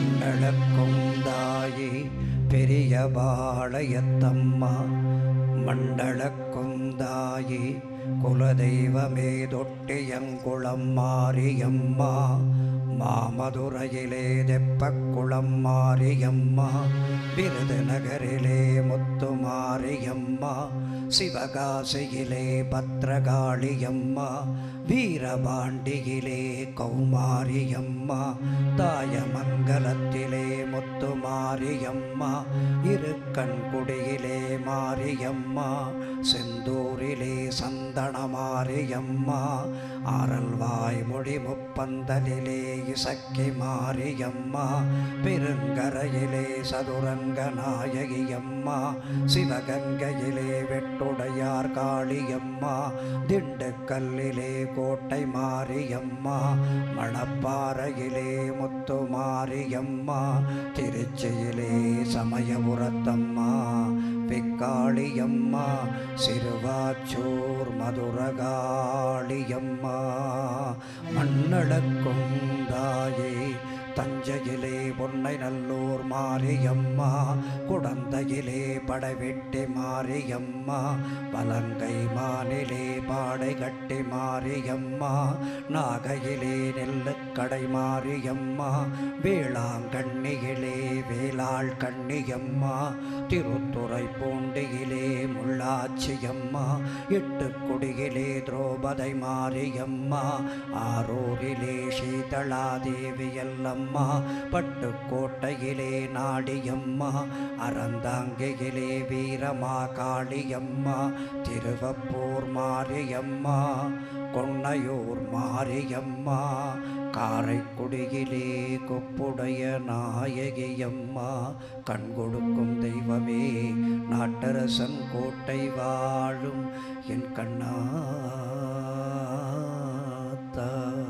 மண்டலக்கும் தாயே பெரிய பாளையத்தம்மா மண்டலக்கும் தாயே குலதெய்வமே தொட்டியங்குளம் மாரியம்மா மாமதுரையிலே தெப்பக்குளம் மாரியம்மா விருதுநகரிலே முத்து மாரியம்மா சிவகாசியிலே பத்ரகாளியம்மா வீரபாண்டியிலே கௌமாரியம்மா தாயமங்கலத்திலே முத்துமாரியம்மா இருக்கன்குடியிலே மாரியம்மா செந்தூரிலே சந்தனமாரியம்மா ஆரல்வாய் மொழி முப்பந்தலிலே இசக்கி மாரியம்மா பெருங்கரையிலே சதுரங்க நாயகியம்மா சிவகங்கையிலே வெட்டுடையார் காளியம்மா திண்டுக்கல்லிலே கோட்டை மாரியம்மா மணப்பாறையிலே முத்து மாரியம்மா திருச்சியிலே சமயபுரத்தம்மா வெக்காளியம்மா சிறுவாச்சூர் மதுரகாளியம்மா மண்ணளக்கும் தாயே தஞ்சையிலே பொன்னை நல்லூர் மாரியம்மா குடந்தையிலே படவெட்டி மாரியம்மா வலங்கை மானிலே பாடை கட்டி மாரியம்மா நாகையிலே நெல்லுக்கடை மாரியம்மா வேளாங்கண்ணியிலே வேளாள் கண்ணியம்மா திருத்துறை பூண்டியிலே முள்ளாச்சியம்மா எட்டுக்குடியிலே திரௌபதை மாரியம்மா ஆரூரிலே சீதளாதேவி எல்லம்மா பட்டுக்கோட்டையிலே நாடியம்மா அறந்தாங்கையிலே வீரமா காளியம்மா திருவப்பூர் மாரியம்மா கொன்னையூர் மாரியம்மா காரைக்குடியிலே கொப்புடைய நாயகியம்மா கண் கொடுக்கும் தெய்வமே நாட்டரசன் கோட்டை வாழும் என் கண்ணாத்தா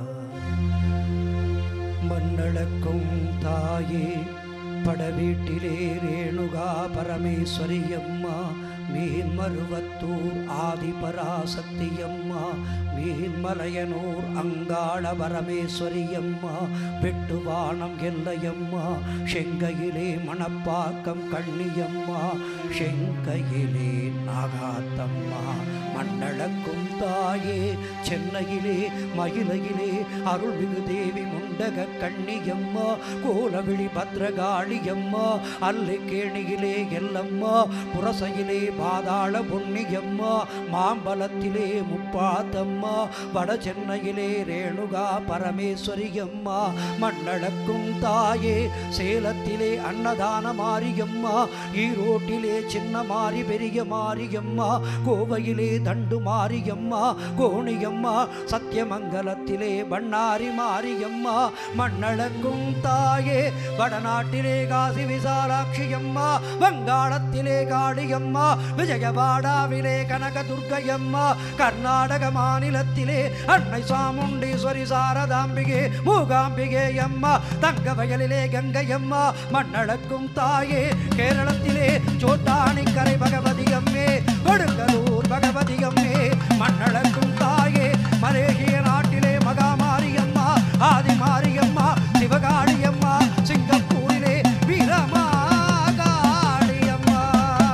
மண்ணளக்கும் தாயே படவீட்டிலே ரேணுகா பரமேஸ்வரியம்மா மேன்மருவத்தூர் ஆதிபராசக்தியம்மா மேன்மலையனூர் அங்காள பரமேஸ்வரியம்மா வெட்டுவானம் எல்லையம்மா செங்கையிலே மணப்பாக்கம் கண்ணியம்மா செங்கையிலே நாகாத்தம்மா மண்ணளக்கும் தாயே சென்னையிலே மயிலையிலே அருள்மிகு தேவி முண்டக கண்ணியம்மா கோலவிழி பத்ரகாளியம்மா அல்லைக்கேணியிலே எல்லம்மா புரசையிலே பாதாள பொன்னியம்மா மாம்பலத்திலே முப்பாத்தம்மா வட சென்னையிலே ரேணுகா பரமேஸ்வரியம்மா மண்ணளக்கும் தாயே சேலத்திலே அன்னதான மாரியம்மா ஈரோட்டிலே சின்ன மாரி பெரிய மாரியம்மா கோவையிலே தண்டு மாரியம்மா கோணியம்மா சத்தியமங்கலத்திலே பண்ணாரி மாரியம்மா மண்ணளக்கும் தாயே வடநாட்டிலே காசி விசாலாட்சியம்மா வங்காளத்திலே காளியம்மா விஜயவாடாவிலே கனக துர்க்கையம்மா கர்நாடக மாநிலத்திலே அன்னை சாமுண்டீஸ்வரி சாரதாம்பிகே மூகாம்பிகே அம்மா தங்க வயலிலே கங்கையம்மா மண்ணளக்கும் தாயே கேரளத்திலே சோட்டானிக்கரை பகவதி அம்மே கொடுங்கலூர் பகவதி அம்மே மண்ணளக்கும் தாயே மலேசிய நாட்டிலே மகாமாரியம்மா ஆதி மாரியம்மா சிவகாளியம்மா சிங்கப்பூரிலே வீரமாகாளியம்மா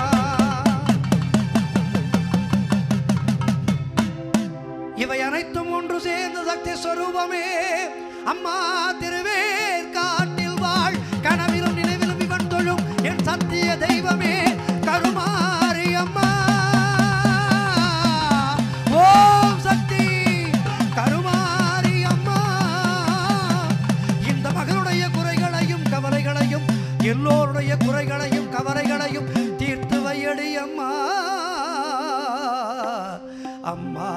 இவை அனைத்தும் ஒன்று சேர்ந்த சக்தி ஸ்வரூபமே அம்மா திருவேற்காட்டில் வாழ் கனவிலும் நினைவிலும் இவன் தொழும் என் சத்திய தெய்வமே கருமாரி அம்மா ஓம் சக்தி கருமாரி அம்மா இந்த மகளுடைய குறைகளையும் கவலைகளையும் எல்லோருடைய குறைகளையும் கவலைகளையும் தீர்த்து வையடி அம்மா அம்மா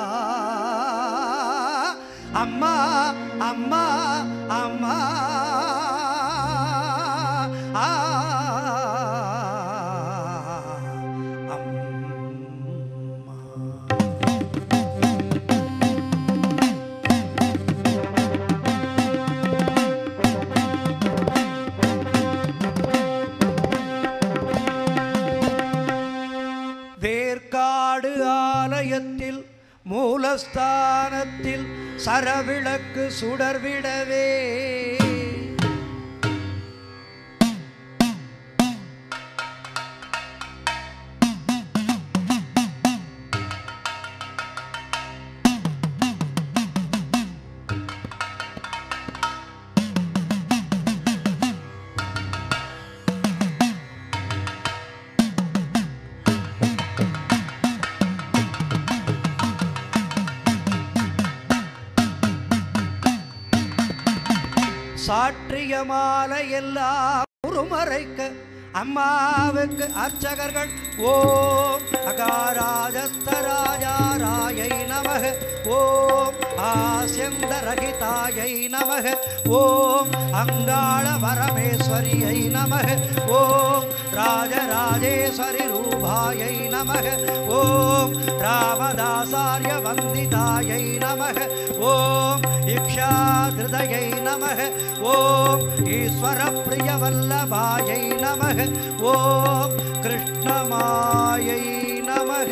அம்மா அம்மா அம்மா ஆ, அம்மா வேர்க்காடு ஆலயத்தில் மூலஸ்தானத்தில் சரவிளக்கு சுடர்விடவே சாற்றிய மாலை எல்லாம் உருமறைக்க அம்மாவுக்கு அர்ச்சகர்கள் ஓம் அகாராஜஸ்தராஜாராயை நமக ஓம் ஆசியந்தரகிதாயை நமக ஓம் அங்காள பரமேஸ்வரியை நமக ஓம் ராஜராஜேஸ்வரி ரூபாயை நமக ஓம் ராமதாசாரிய வந்திதாயை நமக ஓம் இக்ஷாதிருதயை நமக ஓம் ஈஸ்வர பிரியவல்லபாயை நமக ஓம் கிருஷ்ணமாயை நமக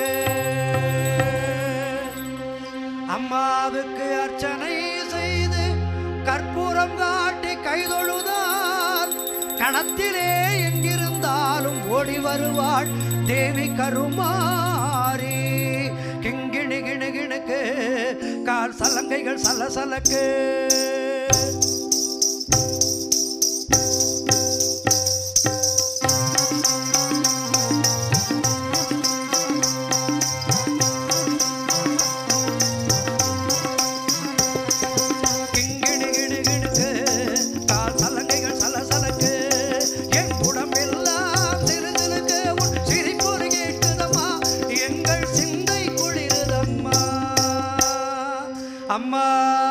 அம்மாவுக்கு அர்ச்சனை செய்து கற்பூரம் காட்டி கைதொழுதால் கணத்திலே எங்கிருந்தாலும் ஓடி வருவாள் தேவி கருமாரி கிங்கிணி கிணு கிணுக்கு கால் சலங்கைகள் சலசலக்கு கிங்கிணி கிணு கிணுக்கு கால் சலங்கைகள் சலசலக்கு என் உடம்பெல்லாம் சிறுதலுக்கு உன் சிரிப்பொரு கேட்குதம்மா எங்கள் சிந்தை குளிருதம்மா அம்மா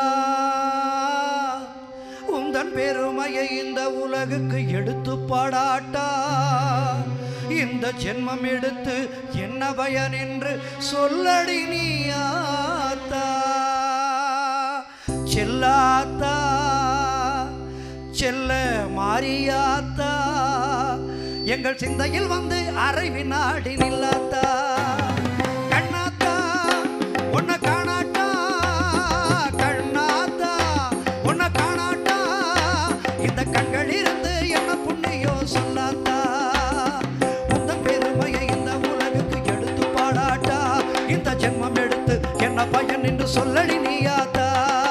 உந்தன் பெருமையை இந்த உலகுக்கு எடுத்து பாடாட்டா இந்த ஜென்மம் எடுத்து என்ன பயன் என்று சொல்லடி நீ ஆத்தா செல்லாத்தா செல்ல மாரியாத்தா எங்கள் சிந்தையில் வந்து அரை வினாடி நில்லாத்தா கண்ணாத்தா உன்னை காணாட்டா கண்ணாத்தா உன்னை காணாட்டா இந்த கண்கள் இருந்து என்ன புண்ணியோ சொல்லாத்தா உந்த பெருமையை இந்த உலகுக்கு எடுத்து பாடாட்டா இந்த ஜென்மம் எடுத்து என்ன பயன் என்று சொல்லடி நீயாத்தா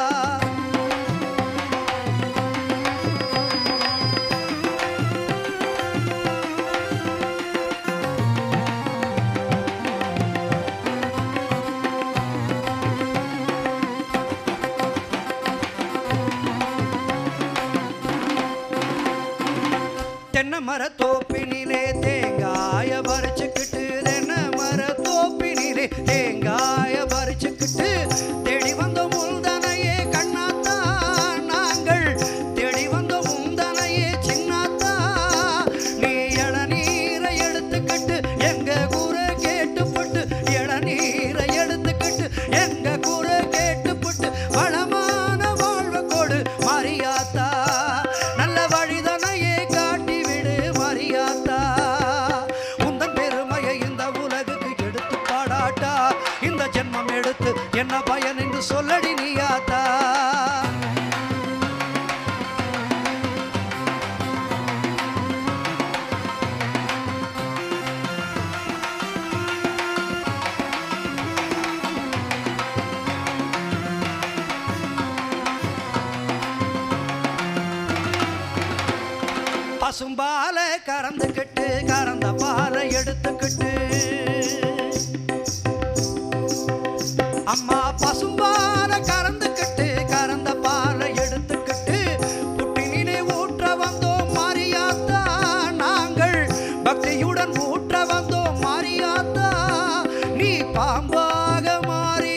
தென்னை மரத்தோப்பினிலே தேங்காய பறிச்சுக்கிட்டு தென்னை மரத்தோப்பினிலே தேங்காய பறிச்சுக்கிட்டு தேடி வந்த முந்தனையே கண்ணாத்தா நாங்கள் தேடி வந்த முந்தனையே சின்னாத்தா நீ இளநீரை எடுத்துக்கிட்டு எங்க கூரை கேட்டுப்பட்டு இளநீரை எடுத்துக்கிட்டு எங்க கூரை கேட்டுப்பட்டு வளமான வாழ்வு கொடு மாரியாத்தா நல்ல வழிதனையே காட்டி விடு மாரியாத்தா உந்தன் பெருமையை இந்த உலகுக்கு எடுத்து பாடாட்டா இந்த ஜென்மம் எடுத்து என்ன பயன் என்று சொல்லடி நீயாத்தா பசும்பாலை கறந்துக்கிட்டு கறந்த பாலை எடுத்துக்கிட்டு அம்மா பசும்பாலை கறந்துக்கிட்டு கறந்த பாலை எடுத்துக்கிட்டு புட்டினிலே ஊற்ற வந்தோம் மாரியாத்தா நாங்கள் பக்தியுடன் ஊற்ற வந்தோம் மாரியாத்தா நீ பாம்பாக மாறி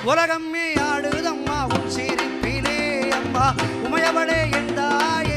உலகமே ஆடுதம்மா உன் சிரிப்பிலே அம்மா உமையவளே என் தாயே